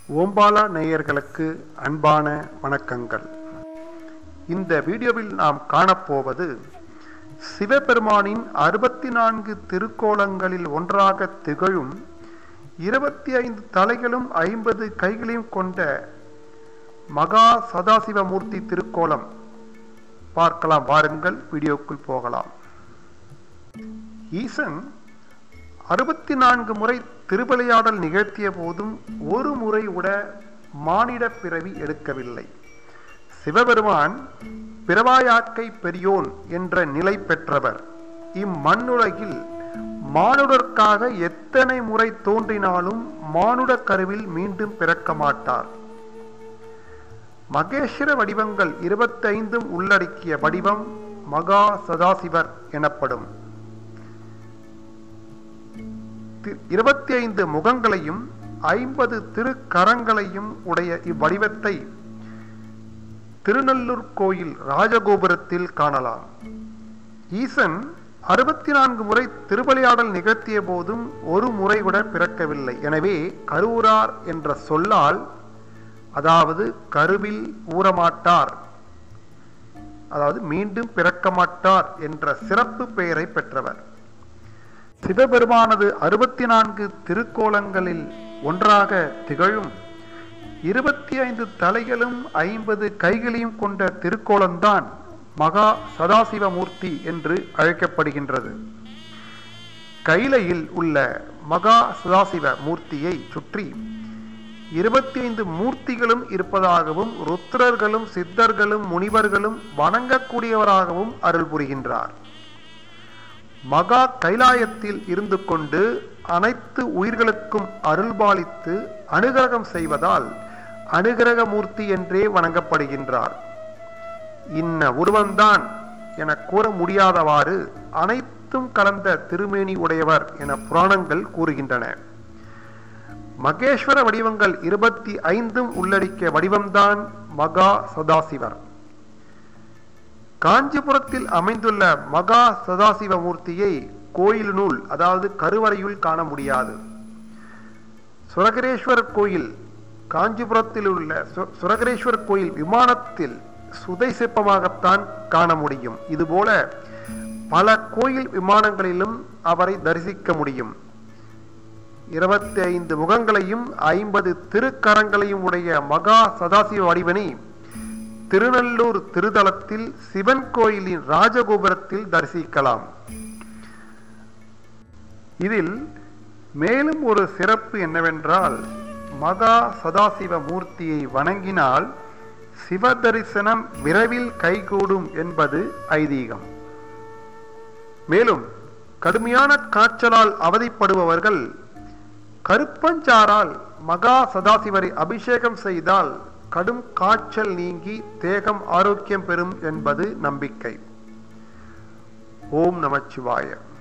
ஓம்பாலா நேயர்களுக்கு அன்பான வணக்கங்கள் இந்த வீடியோவில் நாம் காணப்போவது சிவபெருமானின் அறுபத்தி நான்கு திருக்கோலங்களில் ஒன்றாக திகழும் இருபத்தி ஐந்து தலைகளும் ஐம்பது கைகளையும் கொண்ட மகா சதாசிவமூர்த்தி திருக்கோலம் பார்க்கலாம் வாருங்கள் வீடியோக்குள் போகலாம் ஈசன் அறுபத்தி நான்கு முறை திருவிளையாடல் நிகழ்த்திய போதும் ஒரு முறை கூட மானிட பிறவி எடுக்கவில்லை சிவபெருமான் பிறவாயாக்கை பெரியோன் என்ற நிலை பெற்றவர் இம்மண்ணுலகில் மானுடர்க்காக எத்தனை முறை தோன்றினாலும் மானுட கருவில் மீண்டும் பிறக்க மாட்டார் மகேஸ்வர வடிவங்கள் இருபத்தைந்தும் உள்ளடக்கிய வடிவம் மகா சதாசிவர் எனப்படும் இருபத்தி ஐந்து முகங்களையும் ஐம்பது திருக்கரங்களையும் உடைய இவ்வடிவத்தை திருநல்லூர் கோயில் ராஜகோபுரத்தில் காணலாம் ஈசன் அறுபத்தி நான்கு முறை திருவிளையாடல் நிகழ்த்திய போதும் ஒரு முறை கூட பிறக்கவில்லை எனவே கருவுரார் என்ற சொல்லால் அதாவது கருவில் ஊறமாட்டார் அதாவது மீண்டும் பிறக்க மாட்டார் என்ற சிறப்பு பெயரை பெற்றவர் சிவபெருமானது அறுபத்தி நான்கு திருக்கோலங்களில் ஒன்றாக திகழும் இருபத்தி ஐந்து தலைகளும் ஐம்பது கைகளையும் கொண்ட திருக்கோலம்தான் மகா சதாசிவமூர்த்தி என்று அழைக்கப்படுகின்றது கைலையில் உள்ள மகா சதாசிவ மூர்த்தியை சுற்றி இருபத்தி ஐந்து மூர்த்திகளும் இருப்பதாகவும் ருத்ரர்களும் சித்தர்களும் முனிவர்களும் வணங்கக்கூடியவராகவும் அருள் புரிகின்றார் மகா கைலாயத்தில் இருந்து கொண்டு அனைத்து உயிர்களுக்கும் அருள்பாலித்து அனுகிரகம் செய்வதால் அனுகிரகமூர்த்தி என்றே வணங்கப்படுகின்றார் இன்ன உருவம்தான் என கூற முடியாதவாறு அனைத்தும் கலந்த திருமேனி உடையவர் என புராணங்கள் கூறுகின்றன மகேஸ்வர வடிவங்கள் இருபத்தி ஐந்தும் உள்ளடக்கிய வடிவம்தான் மகா சதாசிவர் காஞ்சிபுரத்தில் அமைந்துள்ள மகா சதாசிவ மூர்த்தியை கோயிலினுள் அதாவது கருவறையுள் காண முடியாது சுரகரேஸ்வரர் கோயில் காஞ்சிபுரத்தில் உள்ள சுரகரேஸ்வரர் கோயில் விமானத்தில் சுதை சிற்பமாகத்தான் காண முடியும் இதுபோல பல கோயில் விமானங்களிலும் அவரை தரிசிக்க முடியும் இருபத்தி ஐந்து முகங்களையும் ஐம்பது திருக்கரங்களையும் உடைய மகா சதாசிவ வடிவனை திருநல்லூர் திருதலத்தில் சிவன் கோயிலின் ராஜகோபுரத்தில் தரிசிக்கலாம் இதில் மேலும் ஒரு சிறப்பு என்னவென்றால் மகா சதாசிவ மூர்த்தியை வணங்கினால் சிவ தரிசனம் விரைவில் கைகூடும் என்பது ஐதீகம் மேலும் கடுமையான காய்ச்சலால் அவதிப்படுபவர்கள் கருப்பஞ்சாரால் மகா சதாசிவரை அபிஷேகம் செய்தால் கடும் காய்ச்சல் நீங்கி தேகம் ஆரோக்கியம் பெறும் என்பது நம்பிக்கை ஓம் நமச்சிவாய